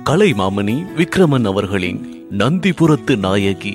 கலைமாமணி விக்ரமன் அவர்களின் நந்திபுரத்து நாயகி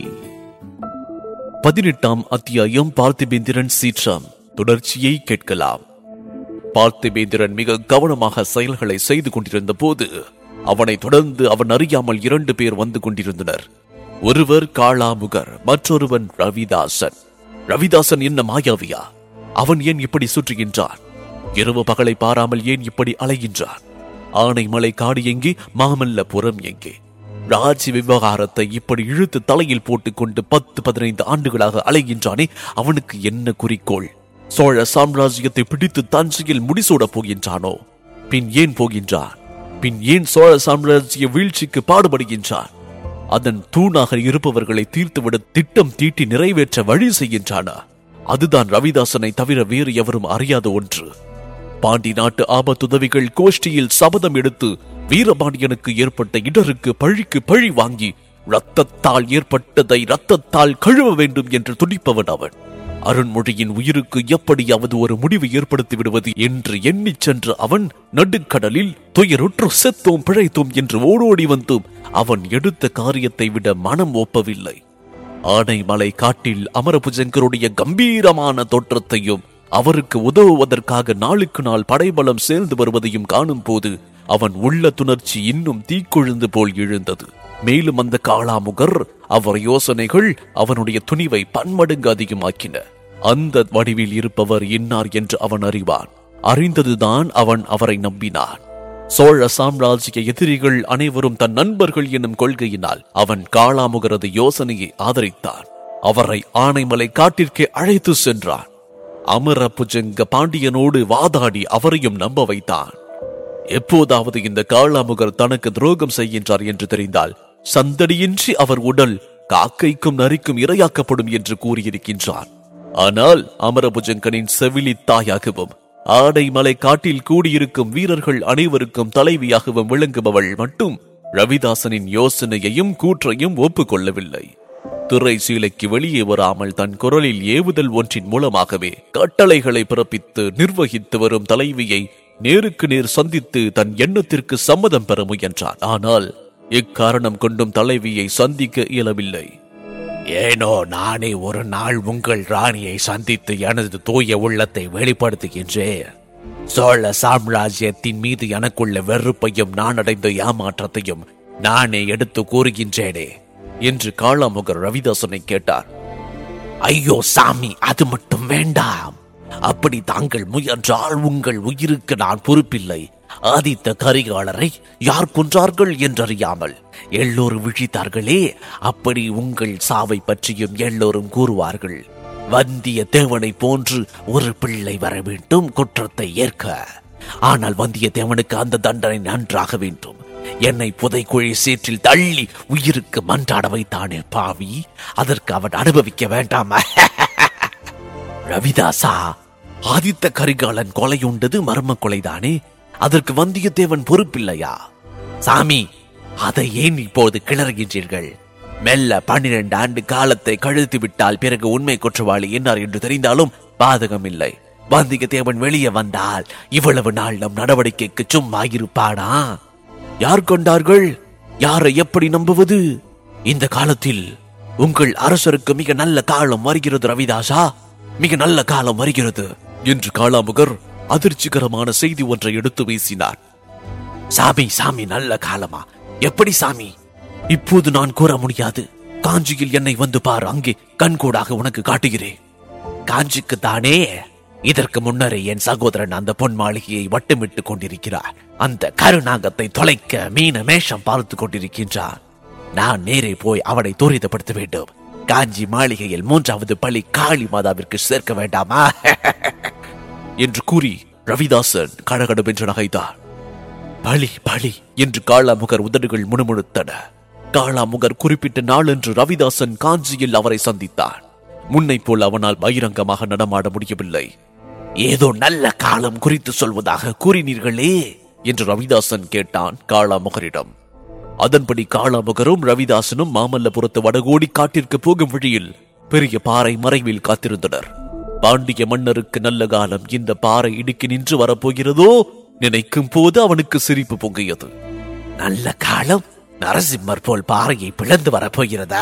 பதினெட்டாம் அத்தியாயம் பார்த்திபேந்திரன் சீற்றம் தொடர்ச்சியை கேட்கலாம் பார்த்திபேந்திரன் மிக கவனமாக செயல்களை செய்து கொண்டிருந்த போது அவனை தொடர்ந்து அவன் அறியாமல் இரண்டு பேர் வந்து கொண்டிருந்தனர் ஒருவர் காளாமுகர் மற்றொருவன் ரவிதாசன் ரவிதாசன் என்ன மாயாவியா அவன் ஏன் இப்படி சுற்றுகின்றான் இரவு பகலை பாராமல் ஏன் இப்படி அலைகின்றான் ஆனைமலை காடு எங்கே மாமல்லபுரம் எங்கே ராஜ்ய விவகாரத்தை இப்படி இழுத்து தலையில் போட்டுக்கொண்டு பத்து பதினைந்து ஆண்டுகளாக அலைகின்றானே அவனுக்கு என்ன குறிக்கோள் சோழ சாம்ராஜ்யத்தை பிடித்து தஞ்சையில் முடிசூடப் போகின்றானோ பின் ஏன் போகின்றான் பின் ஏன் சோழ சாம்ராஜ்ய வீழ்ச்சிக்கு பாடுபடுகின்றான் அதன் தூணாக இருப்பவர்களை தீர்த்துவிட திட்டம் தீட்டி நிறைவேற்ற வழி செய்கின்றானா அதுதான் ரவிதாசனை தவிர வேறு எவரும் அறியாத ஒன்று பாண்டி நாட்டு ஆபத்துதவிகள் கோஷ்டியில் சபதம் எடுத்து வீரபாண்டியனுக்கு ஏற்பட்ட இடருக்கு பழிக்கு பழி வாங்கி ரத்தத்தால் ஏற்பட்டதை ரத்தத்தால் கழுவ வேண்டும் என்று துடிப்பவன் அவன் அருண்மொழியின் உயிருக்கு எப்படியாவது ஒரு முடிவு ஏற்படுத்தி விடுவது என்று எண்ணிச் சென்ற அவன் நடுக்கடலில் துயருற்று செத்தோம் பிழைத்தோம் என்று ஓடோடி வந்தும் அவன் எடுத்த காரியத்தை விட மனம் ஒப்பவில்லை ஆனைமலை காட்டில் அமரபுஜங்கருடைய கம்பீரமான தோற்றத்தையும் அவருக்கு உதவுவதற்காக நாளுக்கு நாள் படைபலம் சேர்ந்து வருவதையும் காணும் போது அவன் உள்ள துணர்ச்சி இன்னும் தீக்கொழுந்து போல் எழுந்தது மேலும் அந்த காளாமுகர் அவர் யோசனைகள் அவனுடைய துணிவை பன்மடங்கு அதிகமாக்கின அந்த வடிவில் இருப்பவர் இன்னார் என்று அவன் அறிவான் அறிந்ததுதான் அவன் அவரை நம்பினான் சோழ சாம்ராஜ்ய எதிரிகள் அனைவரும் தன் நண்பர்கள் என்னும் கொள்கையினால் அவன் காளாமுகரது யோசனையை ஆதரித்தான் அவரை ஆனைமலை காட்டிற்கே அழைத்து சென்றான் அமரபுஜங்க பாண்டியனோடு வாதாடி அவரையும் நம்ப வைத்தான் எப்போதாவது இந்த காளாமுகர் தனக்கு துரோகம் செய்கின்றார் என்று தெரிந்தால் சந்தடியின்றி அவர் உடல் காக்கைக்கும் நரிக்கும் இரையாக்கப்படும் என்று கூறியிருக்கின்றான் ஆனால் அமரபுஜங்கனின் செவிலி தாயாகவும் ஆடைமலை காட்டில் கூடியிருக்கும் வீரர்கள் அனைவருக்கும் தலைவியாகவும் விளங்குபவள் மட்டும் ரவிதாசனின் யோசனையையும் கூற்றையும் ஒப்புக்கொள்ளவில்லை திரை சீலைக்கு வெளியே வராமல் தன் குரலில் ஏவுதல் ஒன்றின் மூலமாகவே கட்டளைகளை பிறப்பித்து நிர்வகித்து வரும் தலைவியை நேருக்கு நேர் சந்தித்து தன் எண்ணத்திற்கு சம்மதம் பெற முயன்றான் ஆனால் இக்காரணம் கொண்டும் தலைவியை சந்திக்க இயலவில்லை ஏனோ நானே ஒரு நாள் உங்கள் ராணியை சந்தித்து எனது தூய உள்ளத்தை வெளிப்படுத்துகின்றேன் சோழ சாம்ராஜ்யத்தின் மீது எனக்குள்ள வெறுப்பையும் நான் அடைந்த ஏமாற்றத்தையும் நானே எடுத்து கூறுகின்றேனே என்று காளாமுகர் ரவிதாசனை கேட்டார் ஐயோ சாமி அது மட்டும் வேண்டாம் அப்படி தாங்கள் முயன்றால் உங்கள் உயிருக்கு நான் பொறுப்பில்லை ஆதித்த கரிகாலரை யார் கொன்றார்கள் என்றறியாமல் எல்லோரும் விழித்தார்களே அப்படி உங்கள் சாவை பற்றியும் எல்லோரும் கூறுவார்கள் வந்திய தேவனை போன்று ஒரு பிள்ளை வர வேண்டும் குற்றத்தை ஏற்க ஆனால் வந்தியத்தேவனுக்கு அந்த தண்டனை நன்றாக வேண்டும் என்னை புதைக்குழி சேற்றில் தள்ளி உயிருக்கு மன்றாட வைத்தானே பாவி அதற்கு அவன் அனுபவிக்க வேண்டாமா ரவிதாசா ஆதித்த கரிகாலன் கொலையுண்டது மர்ம கொலைதானே அதற்கு வந்தியத்தேவன் பொறுப்பில்லையா சாமி அதை ஏன் இப்போது கிளறுகின்றீர்கள் மெல்ல பன்னிரண்டு ஆண்டு காலத்தை கழுத்து விட்டால் பிறகு உண்மை குற்றவாளி என்னார் என்று தெரிந்தாலும் பாதகம் இல்லை வந்தியத்தேவன் வெளியே வந்தால் இவ்வளவு நாள் நம் நடவடிக்கைக்கு சும்மா இருப்பானா யார் கொண்டார்கள் யாரை எப்படி நம்புவது இந்த காலத்தில் உங்கள் அரசருக்கு மிக நல்ல காலம் வருகிறது ரவிதாசா மிக நல்ல காலம் வருகிறது என்று காளாமுகர் அதிர்ச்சிகரமான செய்தி ஒன்றை எடுத்து வீசினார் சாமி சாமி நல்ல காலமா எப்படி சாமி இப்போது நான் கூற முடியாது காஞ்சியில் என்னை வந்து பார் அங்கே கண்கூடாக உனக்கு காட்டுகிறேன் காஞ்சிக்கு தானே இதற்கு முன்னரே என் சகோதரன் அந்த பொன் மாளிகையை வட்டமிட்டு கொண்டிருக்கிறார் அந்த கருநாகத்தை தொலைக்க மீன மேஷம் பார்த்து கொண்டிருக்கின்றான் நான் நேரே போய் அவனை துரிதப்படுத்த வேண்டும் காஞ்சி மாளிகையில் மூன்றாவது பள்ளி காளி மாதாவிற்கு சேர்க்க வேண்டாமா என்று கூறி ரவிதாசன் கடகடவென்று நகைத்தார் பலி பலி என்று காளாமுகர் உதடுகள் முணுமுணுத்தன காளாமுகர் குறிப்பிட்ட நாளன்று ரவிதாசன் காஞ்சியில் அவரை சந்தித்தான் முன்னை போல் அவனால் பகிரங்கமாக நடமாட முடியவில்லை ஏதோ நல்ல காலம் குறித்து சொல்வதாக கூறினீர்களே என்று ரவிதாசன் கேட்டான் காளாமுகரிடம் அதன்படி காளாமுகரும் ரவிதாசனும் மாமல்லபுரத்து வடகோடி காட்டிற்கு போகும் வழியில் பெரிய பாறை மறைவில் காத்திருந்தனர் பாண்டிய மன்னருக்கு நல்ல காலம் இந்த பாறை இடுக்கி நின்று வரப்போகிறதோ நினைக்கும் போது அவனுக்கு சிரிப்பு பொங்கியது நல்ல காலம் நரசிம்மர் போல் பாறையை பிளந்து வரப்போகிறதா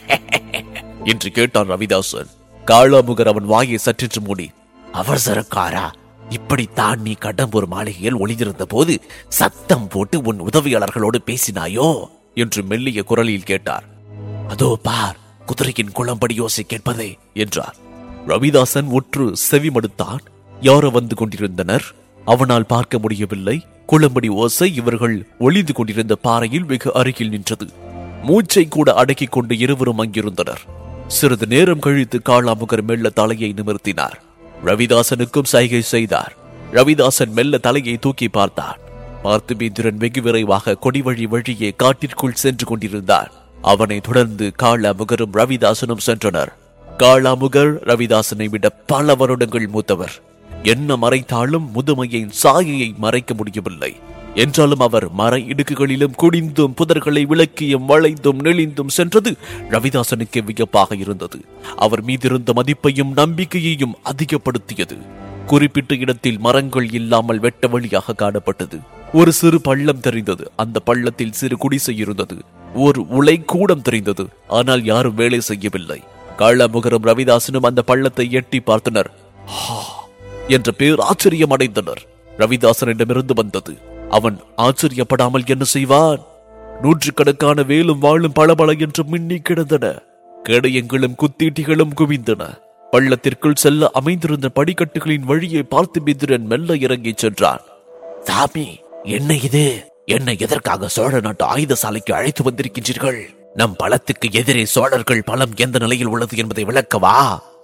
என்று கேட்டான் ரவிதாசன் காளாமுகர் அவன் வாயை சற்றென்று மூடி அவசரக்காரா இப்படித்தான் நீ கடம்பூர் மாளிகையில் ஒளிந்திருந்த போது சத்தம் போட்டு உன் உதவியாளர்களோடு பேசினாயோ என்று மெல்லிய குரலில் கேட்டார் அதோ பார் குதிரையின் குளம்படி யோசை கேட்பதே என்றார் ரவிதாசன் ஒற்று செவிமடுத்தான் யாரோ வந்து கொண்டிருந்தனர் அவனால் பார்க்க முடியவில்லை குளம்படி ஓசை இவர்கள் ஒளிந்து கொண்டிருந்த பாறையில் வெகு அருகில் நின்றது மூச்சை கூட அடக்கிக் கொண்டு இருவரும் அங்கிருந்தனர் சிறிது நேரம் கழித்து காளாமுகர் மெல்ல தலையை நிமிர்த்தினார் ரவிதாசனுக்கும் சைகை செய்தார் ரவிதாசன் மெல்ல தலையை தூக்கி பார்த்தான் பார்த்திபேந்திரன் வெகு விரைவாக கொடிவழி வழியே காட்டிற்குள் சென்று கொண்டிருந்தான் அவனை தொடர்ந்து காளாமுகரும் ரவிதாசனும் சென்றனர் காளாமுகர் ரவிதாசனை விட பல வருடங்கள் மூத்தவர் என்ன மறைத்தாலும் முதுமையின் சாயையை மறைக்க முடியவில்லை என்றாலும் அவர் மர இடுக்குகளிலும் குடிந்தும் புதர்களை விளக்கியும் வளைந்தும் நெளிந்தும் சென்றது ரவிதாசனுக்கு வியப்பாக இருந்தது அவர் மீதிருந்த மதிப்பையும் நம்பிக்கையையும் அதிகப்படுத்தியது குறிப்பிட்ட இடத்தில் மரங்கள் இல்லாமல் வெட்ட வழியாக காணப்பட்டது ஒரு சிறு பள்ளம் தெரிந்தது அந்த பள்ளத்தில் சிறு குடிசை இருந்தது ஒரு உலை கூடம் தெரிந்தது ஆனால் யாரும் வேலை செய்யவில்லை காளமுகரும் ரவிதாசனும் அந்த பள்ளத்தை எட்டி பார்த்தனர் "ஹா!" என்ற பேர் ஆச்சரியம் அடைந்தனர் ரவிதாசனிடமிருந்து வந்தது அவன் ஆச்சரியப்படாமல் என்ன செய்வான் நூற்றுக்கணக்கான வேலும் வாழும் பளபள என்று மின்னி கிடந்தன கேடயங்களும் குத்தீட்டிகளும் குவிந்தன பள்ளத்திற்குள் செல்ல அமைந்திருந்த படிக்கட்டுகளின் வழியே பார்த்திபேந்திரன் மெல்ல இறங்கிச் சென்றான் சாமி என்ன இது என்னை எதற்காக சோழ நாட்டு ஆயுத சாலைக்கு அழைத்து வந்திருக்கின்றீர்கள் நம் பலத்துக்கு எதிரே சோழர்கள் பலம் எந்த நிலையில் உள்ளது என்பதை விளக்கவா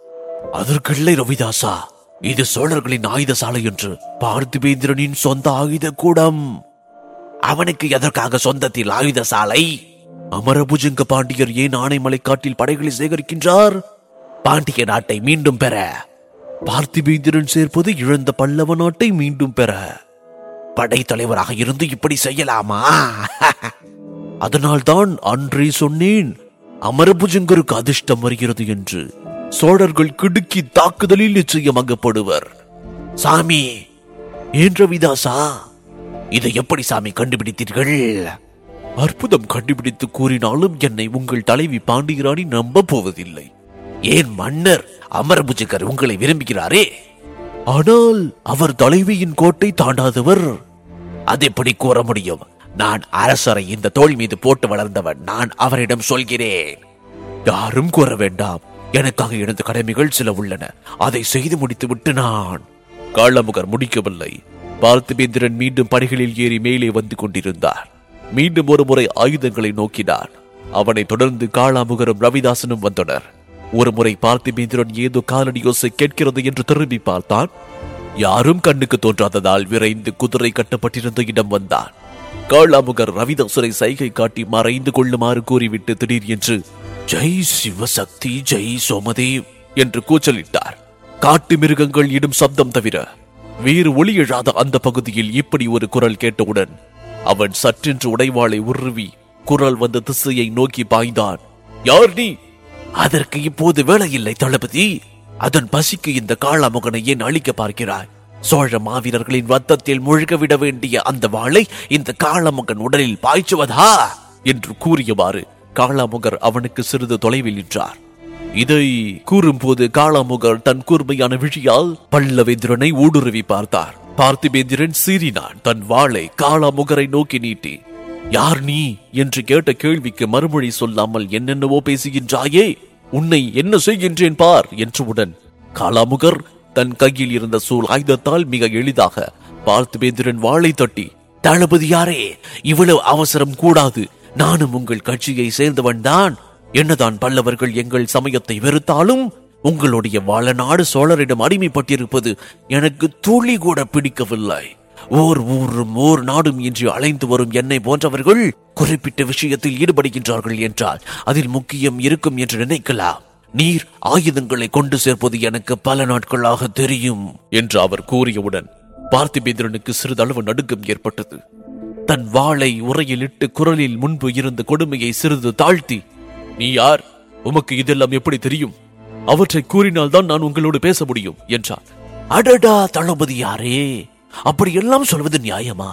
அதற்கில்லை ரவிதாசா இது சோழர்களின் ஆயுத சாலை என்று பார்த்திபேந்திரனின் சொந்த ஆயுத கூடம் அவனுக்கு எதற்காக சொந்தத்தில் ஆயுத சாலை அமரபுஜங்க பாண்டியர் ஏன் ஆனைமலை காட்டில் படைகளை சேகரிக்கின்றார் பாண்டிய நாட்டை மீண்டும் பெற பார்த்திபேந்திரன் சேர்ப்பது இழந்த பல்லவ நாட்டை மீண்டும் பெற படைத்தலைவராக இருந்து இப்படி செய்யலாமா அதனால்தான் அன்றே சொன்னேன் அமரபுஜங்கருக்கு அதிர்ஷ்டம் வருகிறது என்று சோழர்கள் கிடுக்கி தாக்குதலில் நிச்சயமாகப்படுவர் சாமி ஏன் ரவிதாசா இதை எப்படி சாமி கண்டுபிடித்தீர்கள் அற்புதம் கண்டுபிடித்து கூறினாலும் என்னை உங்கள் தலைவி பாண்டியராணி நம்ப போவதில்லை ஏன் மன்னர் அமரபுஜகர் உங்களை விரும்புகிறாரே ஆனால் அவர் தலைவியின் கோட்டை தாண்டாதவர் அது எப்படி கூற முடியும் நான் அரசரை இந்த தோள் மீது போட்டு வளர்ந்தவன் நான் அவரிடம் சொல்கிறேன் யாரும் கூற வேண்டாம் எனக்காக எழுந்த கடமைகள் சில உள்ளன அதை செய்து முடித்துவிட்டு நான் காளமுகர் முடிக்கவில்லை பார்த்திபேந்திரன் மீண்டும் படிகளில் ஏறி மேலே வந்து கொண்டிருந்தார் மீண்டும் ஒரு முறை ஆயுதங்களை நோக்கினார் அவனை தொடர்ந்து காளாமுகரும் ரவிதாசனும் வந்தனர் ஒரு முறை பார்த்திபேந்திரன் ஏதோ காலடி யோசை கேட்கிறது என்று திரும்பி பார்த்தான் யாரும் கண்ணுக்கு தோன்றாததால் விரைந்து குதிரை கட்டப்பட்டிருந்த இடம் வந்தான் காளாமுகர் ரவிதாசரை சைகை காட்டி மறைந்து கொள்ளுமாறு கூறிவிட்டு திடீர் என்று ஜெய் சிவசக்தி ஜெய் சோமதேவ் என்று கூச்சலிட்டார் காட்டு மிருகங்கள் இடும் சப்தம் தவிர வேறு ஒளி எழாத அந்த பகுதியில் இப்படி ஒரு குரல் கேட்டவுடன் அவன் சற்றென்று உடைவாளை உருவி குரல் வந்த திசையை நோக்கி பாய்ந்தான் யார் நீ அதற்கு இப்போது வேலையில்லை தளபதி அதன் பசிக்கு இந்த காளாமுகனை ஏன் அழிக்க பார்க்கிறாய் சோழ மாவீரர்களின் ரத்தத்தில் முழுக விட வேண்டிய அந்த வாளை இந்த காளாமுகன் உடலில் பாய்ச்சுவதா என்று கூறியவாறு காளாமுகர் அவனுக்கு சிறிது தொலைவில் நின்றார் இதை கூறும்போது காளாமுகர் தன் கூர்மையான விழியால் பல்லவேந்திரனை ஊடுருவி பார்த்தார் பார்த்திபேந்திரன் சீறினான் தன் வாளை காளாமுகரை நோக்கி நீட்டி யார் நீ என்று கேட்ட கேள்விக்கு மறுமொழி சொல்லாமல் என்னென்னவோ பேசுகின்றாயே உன்னை என்ன செய்கின்றேன் பார் என்றவுடன் காளாமுகர் தன் கையில் இருந்த சூழ் ஆயுதத்தால் மிக எளிதாக பார்த்திபேந்திரன் வாளை தட்டி தளபதியாரே இவ்வளவு அவசரம் கூடாது நானும் உங்கள் கட்சியை சேர்ந்தவன் தான் என்னதான் பல்லவர்கள் எங்கள் சமயத்தை வெறுத்தாலும் உங்களுடைய வாழநாடு சோழரிடம் அடிமைப்பட்டிருப்பது எனக்கு துளி கூட பிடிக்கவில்லை ஓர் ஊரும் ஓர் நாடும் இன்றி அலைந்து வரும் என்னை போன்றவர்கள் குறிப்பிட்ட விஷயத்தில் ஈடுபடுகின்றார்கள் என்றால் அதில் முக்கியம் இருக்கும் என்று நினைக்கலாம் நீர் ஆயுதங்களை கொண்டு சேர்ப்பது எனக்கு பல நாட்களாக தெரியும் என்று அவர் கூறியவுடன் பார்த்திபேந்திரனுக்கு சிறிதளவு நடுக்கம் ஏற்பட்டது தன் வாளை உரையில் இட்டு குரலில் முன்பு இருந்த கொடுமையை சிறிது தாழ்த்தி நீ யார் உமக்கு இதெல்லாம் எப்படி தெரியும் அவற்றை கூறினால்தான் நான் உங்களோடு பேச முடியும் என்றார் அடடா தளபதியாரே அப்படியெல்லாம் சொல்வது நியாயமா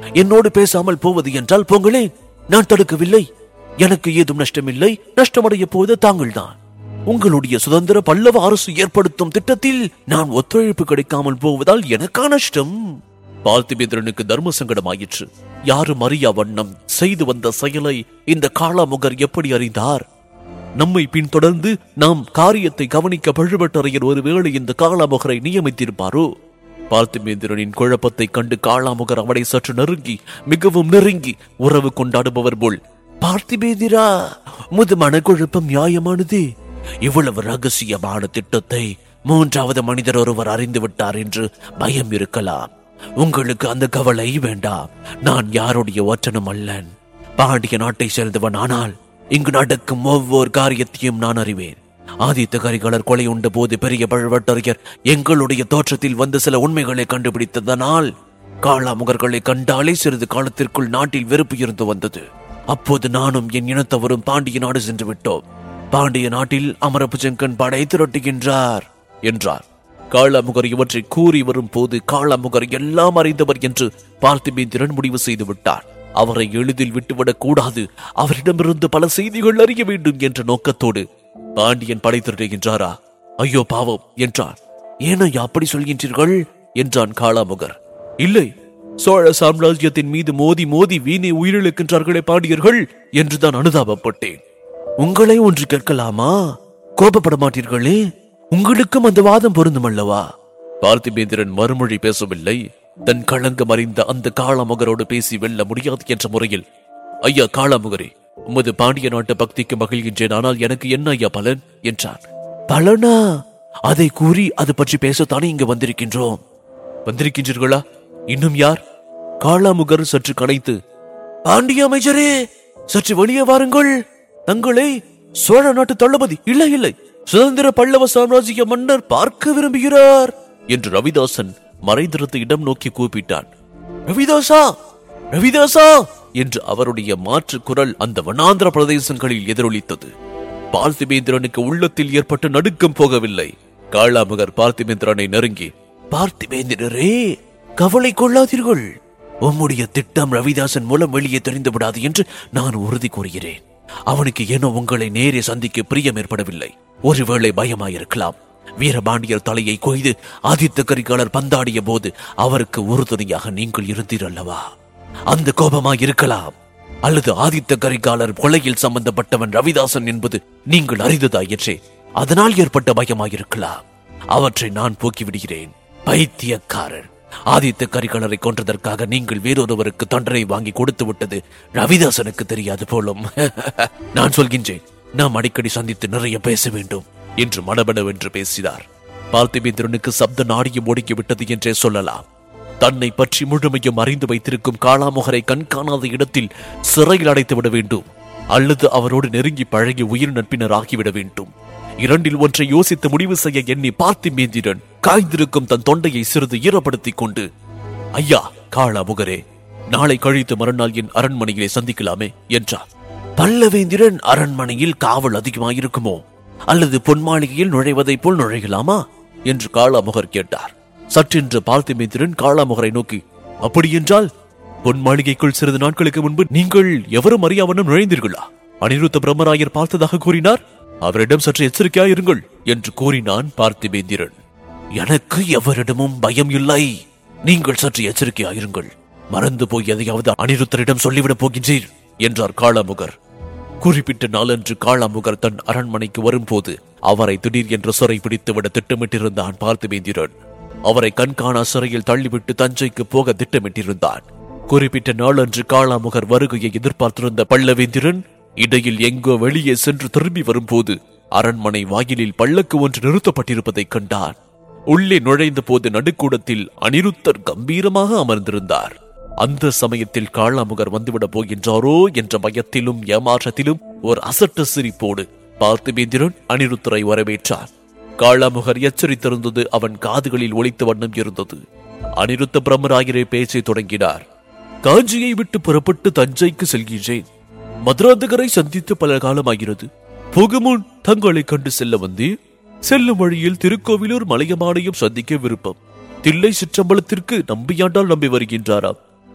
என்னோடு பேசாமல் போவது என்றால் போங்களே நான் தடுக்கவில்லை எனக்கு ஏதும் நஷ்டமில்லை நஷ்டமடைய போவது தாங்கள்தான் உங்களுடைய சுதந்திர பல்லவ அரசு ஏற்படுத்தும் திட்டத்தில் நான் ஒத்துழைப்பு கிடைக்காமல் போவதால் எனக்கா நஷ்டம் பார்த்திபேந்திரனுக்கு தர்ம சங்கடமாயிற்று யாரும் அறியா வண்ணம் செய்து வந்த செயலை இந்த காளாமுகர் எப்படி அறிந்தார் நம்மை பின்தொடர்ந்து நாம் காரியத்தை கவனிக்க பழுவட்டரையர் ஒருவேளை இந்த காளாமுகரை நியமித்திருப்பாரோ பார்த்திபேந்திரனின் குழப்பத்தைக் கண்டு காளாமுகர் அவனை சற்று நெருங்கி மிகவும் நெருங்கி உறவு கொண்டாடுபவர் போல் பார்த்திபேந்திரா முது மனக்குழப்பம் நியாயமானது இவ்வளவு ரகசியமான திட்டத்தை மூன்றாவது மனிதர் ஒருவர் அறிந்து விட்டார் என்று பயம் இருக்கலாம் உங்களுக்கு அந்த கவலை வேண்டாம் நான் யாருடைய ஒற்றனும் அல்லன் பாண்டிய நாட்டை சேர்ந்தவன் ஆனால் இங்கு நடக்கும் ஒவ்வொரு காரியத்தையும் நான் அறிவேன் ஆதித்த கரிகாலர் கொலை உண்ட போது பெரிய பழுவட்டரையர் எங்களுடைய தோற்றத்தில் வந்து சில உண்மைகளை கண்டுபிடித்ததனால் காளாமுகர்களை கண்டாலே சிறிது காலத்திற்குள் நாட்டில் வெறுப்பு இருந்து வந்தது அப்போது நானும் என் இனத்தவரும் பாண்டிய நாடு சென்று விட்டோம் பாண்டிய நாட்டில் அமரபுஜங்கன் படை திரட்டுகின்றார் என்றார் காளாமுகர் இவற்றை கூறி வரும் போது காளாமுகர் எல்லாம் அறிந்தவர் என்று பார்த்திபேந்திரன் முடிவு செய்து விட்டார் அவரை எளிதில் விட்டுவிடக் கூடாது அவரிடமிருந்து பல செய்திகள் அறிய வேண்டும் என்ற நோக்கத்தோடு பாண்டியன் படை திரட்டுகின்றாரா ஐயோ பாவம் என்றார் ஏனையா அப்படி சொல்கின்றீர்கள் என்றான் காளாமுகர் இல்லை சோழ சாம்ராஜ்யத்தின் மீது மோதி மோதி வீணை உயிரிழக்கின்றார்களே பாண்டியர்கள் என்றுதான் அனுதாபப்பட்டேன் உங்களை ஒன்று கேட்கலாமா கோபப்பட மாட்டீர்களே உங்களுக்கும் அந்த வாதம் பொருந்தும் அல்லவா பார்த்திபேந்திரன் மறுமொழி பேசவில்லை தன் களங்கம் அறிந்த அந்த காளாமுகரோடு பேசி வெல்ல முடியாது என்ற முறையில் ஐயா காளாமுகரே உமது பாண்டிய நாட்டு பக்திக்கு மகிழ்கின்றேன் ஆனால் எனக்கு என்ன ஐயா பலன் என்றான் பலனா அதை கூறி அது பற்றி பேசத்தானே இங்கு வந்திருக்கின்றோம் வந்திருக்கின்றீர்களா இன்னும் யார் காளாமுகர் சற்று கனைத்து பாண்டிய அமைச்சரே சற்று வெளியே வாருங்கள் தங்களை சோழ நாட்டு தளபதி இல்லை இல்லை சுதந்திர பல்லவ சாம்ராஜ்ய மன்னர் பார்க்க விரும்புகிறார் என்று ரவிதாசன் மறைந்திருந்த இடம் நோக்கி கூப்பிட்டான் ரவிதாசா ரவிதாசா என்று அவருடைய மாற்று குரல் அந்த வனாந்திர பிரதேசங்களில் எதிரொலித்தது பார்த்திபேந்திரனுக்கு உள்ளத்தில் ஏற்பட்ட நடுக்கம் போகவில்லை காளாமுகர் பார்த்திபேந்திரனை நெருங்கி பார்த்திபேந்திரரே கவலை கொள்ளாதீர்கள் உம்முடைய திட்டம் ரவிதாசன் மூலம் வெளியே தெரிந்து விடாது என்று நான் உறுதி கூறுகிறேன் அவனுக்கு ஏனோ உங்களை நேரே சந்திக்க பிரியம் ஏற்படவில்லை ஒருவேளை பயமாயிருக்கலாம் வீரபாண்டியர் தலையை கொய்து ஆதித்த கரிகாலர் பந்தாடிய போது அவருக்கு உறுதுணையாக நீங்கள் இருந்தீர் அல்லவா அந்த கோபமாய் இருக்கலாம் அல்லது ஆதித்த கரிகாலர் கொலையில் சம்பந்தப்பட்டவன் ரவிதாசன் என்பது நீங்கள் அறிந்ததாயிற்றே அதனால் ஏற்பட்ட பயமாயிருக்கலாம் அவற்றை நான் போக்கிவிடுகிறேன் பைத்தியக்காரர் ஆதித்த கரிகாலரை கொன்றதற்காக நீங்கள் வேறொருவருக்கு தண்டனை வாங்கி கொடுத்து விட்டது ரவிதாசனுக்கு தெரியாது போலும் நான் சொல்கின்றேன் நாம் அடிக்கடி சந்தித்து நிறைய பேச வேண்டும் என்று மடபடவென்று பேசினார் பார்த்திபேந்திரனுக்கு சப்த நாடியும் ஒடுக்கிவிட்டது என்றே சொல்லலாம் தன்னை பற்றி முழுமையும் அறிந்து வைத்திருக்கும் காளாமுகரை கண்காணாத இடத்தில் சிறையில் அடைத்து விட வேண்டும் அல்லது அவரோடு நெருங்கி பழகி உயிர் நட்பினர் ஆகிவிட வேண்டும் இரண்டில் ஒன்றை யோசித்து முடிவு செய்ய எண்ணி பார்த்திபேந்திரன் காய்ந்திருக்கும் தன் தொண்டையை சிறிது ஈரப்படுத்திக் கொண்டு ஐயா காளாமுகரே நாளை கழித்து மறுநாள் என் அரண்மனையிலே சந்திக்கலாமே என்றார் பல்லவேந்திரன் அரண்மனையில் காவல் அதிகமாயிருக்குமோ அல்லது பொன்மாளிகையில் நுழைவதைப் போல் நுழையலாமா என்று காளாமுகர் கேட்டார் சற்றென்று பார்த்திபேந்திரன் காளாமுகரை நோக்கி அப்படியென்றால் பொன் மாளிகைக்குள் சிறிது நாட்களுக்கு முன்பு நீங்கள் எவரும் அறியாவண்ணம் நுழைந்தீர்களா அனிருத்த பிரம்மராயர் பார்த்ததாக கூறினார் அவரிடம் சற்று எச்சரிக்கையாயிருங்கள் என்று கூறினான் பார்த்திபேந்திரன் எனக்கு எவரிடமும் பயம் இல்லை நீங்கள் சற்று எச்சரிக்கையாயிருங்கள் மறந்து போய் எதையாவது அனிருத்தரிடம் சொல்லிவிடப் போகின்றீர் என்றார் காளாமுகர் குறிப்பிட்ட நாளன்று காளாமுகர் தன் அரண்மனைக்கு வரும்போது அவரை திடீர் என்று சிறை பிடித்துவிட திட்டமிட்டிருந்தான் பார்த்திபேந்திரன் அவரை கண்காணா சிறையில் தள்ளிவிட்டு தஞ்சைக்கு போக திட்டமிட்டிருந்தான் குறிப்பிட்ட நாளன்று காளாமுகர் வருகையை எதிர்பார்த்திருந்த பல்லவேந்திரன் இடையில் எங்கோ வெளியே சென்று திரும்பி வரும்போது அரண்மனை வாயிலில் பல்லக்கு ஒன்று நிறுத்தப்பட்டிருப்பதைக் கண்டான் உள்ளே நுழைந்த போது நடுக்கூடத்தில் அனிருத்தர் கம்பீரமாக அமர்ந்திருந்தார் அந்த சமயத்தில் காளாமுகர் வந்துவிடப் போகின்றாரோ என்ற பயத்திலும் ஏமாற்றத்திலும் ஒரு அசட்ட சிரிப்போடு பார்த்திபேந்திரன் அனிருத்தரை வரவேற்றார் காளாமுகர் எச்சரித்திருந்தது அவன் காதுகளில் ஒலித்த வண்ணம் இருந்தது அனிருத்த பிரம்மராயரே பேச்சை தொடங்கினார் காஞ்சியை விட்டு புறப்பட்டு தஞ்சைக்கு செல்கின்றேன் மதுராந்தகரை சந்தித்து பல காலமாகிறது புகுமுன் தங்களை கண்டு செல்ல வந்தேன் செல்லும் வழியில் திருக்கோவிலூர் மலையமானையும் சந்திக்க விருப்பம் தில்லை சிற்றம்பலத்திற்கு நம்பியாண்டால் நம்பி வருகின்றாராம்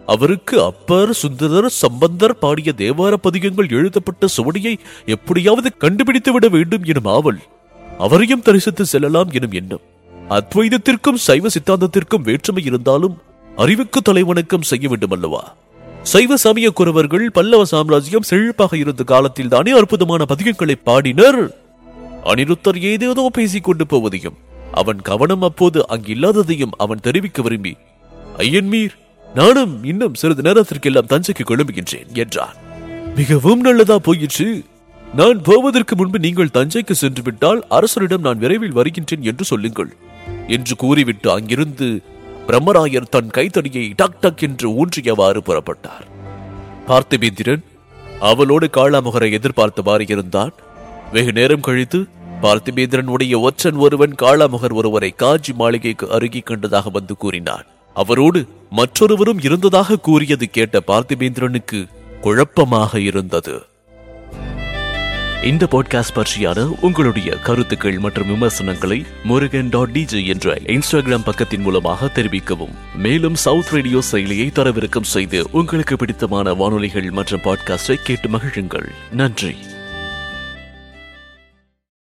அவருக்கு அப்பர் சுந்தரர் சம்பந்தர் பாடிய தேவார பதிகங்கள் எழுதப்பட்ட சுவடியை எப்படியாவது கண்டுபிடித்து விட வேண்டும் எனும் ஆவல் அவரையும் தரிசித்து செல்லலாம் எனும் எண்ணம் அத்வைதத்திற்கும் சைவ சித்தாந்தத்திற்கும் வேற்றுமை இருந்தாலும் அறிவுக்கு தலைவணக்கம் செய்ய வேண்டும் அல்லவா சைவ சமய குறவர்கள் பல்லவ சாம்ராஜ்யம் செழிப்பாக இருந்த காலத்தில் தானே அற்புதமான பதிகங்களை பாடினர் அனிருத்தர் ஏதேதோ பேசிக் கொண்டு போவதையும் அவன் கவனம் அப்போது அங்கில்லாததையும் அவன் தெரிவிக்க விரும்பி ஐயன்மீர் நானும் இன்னும் சிறிது நேரத்திற்கெல்லாம் தஞ்சைக்கு கிளம்புகின்றேன் என்றான் மிகவும் நல்லதா போயிற்று நான் போவதற்கு முன்பு நீங்கள் தஞ்சைக்கு சென்று விட்டால் அரசரிடம் நான் விரைவில் வருகின்றேன் என்று சொல்லுங்கள் என்று கூறிவிட்டு அங்கிருந்து பிரம்மராயர் தன் கைத்தடியை டக் டக் என்று ஊன்றியவாறு புறப்பட்டார் பார்த்திபேந்திரன் அவளோடு காளாமுகரை எதிர்பார்த்தவாறு இருந்தான் வெகு நேரம் கழித்து பார்த்திபேந்திரனுடைய ஒற்றன் ஒருவன் காளாமுகர் ஒருவரை காஞ்சி மாளிகைக்கு அருகே கண்டதாக வந்து கூறினான் அவரோடு மற்றொருவரும் இருந்ததாக கூறியது கேட்ட பார்த்திபேந்திரனுக்கு குழப்பமாக இருந்தது இந்த பாட்காஸ்ட் பற்றியான உங்களுடைய கருத்துக்கள் மற்றும் விமர்சனங்களை முருகன் டாட் டிஜே என்ற இன்ஸ்டாகிராம் பக்கத்தின் மூலமாக தெரிவிக்கவும் மேலும் சவுத் ரேடியோ செயலியை தரவிறக்கம் செய்து உங்களுக்கு பிடித்தமான வானொலிகள் மற்றும் பாட்காஸ்டை கேட்டு மகிழுங்கள் நன்றி